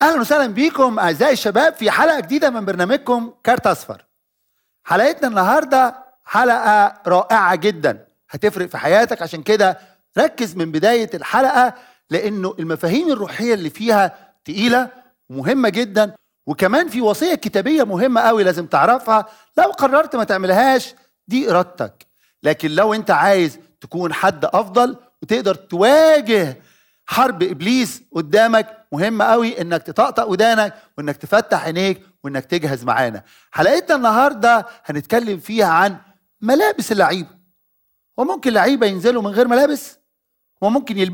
اهلا وسهلا بيكم اعزائي الشباب في حلقه جديده من برنامجكم كارت اصفر حلقتنا النهارده حلقه رائعه جدا هتفرق في حياتك عشان كده ركز من بدايه الحلقه لانه المفاهيم الروحيه اللي فيها تقيله ومهمه جدا وكمان في وصيه كتابيه مهمه قوي لازم تعرفها لو قررت ما تعملهاش دي ارادتك لكن لو انت عايز تكون حد افضل وتقدر تواجه حرب ابليس قدامك مهم قوي انك تطقطق ودانك وانك تفتح عينيك وانك تجهز معانا حلقتنا النهارده هنتكلم فيها عن ملابس اللعيبه وممكن لعيبه ينزلوا من غير ملابس وممكن يلبسوا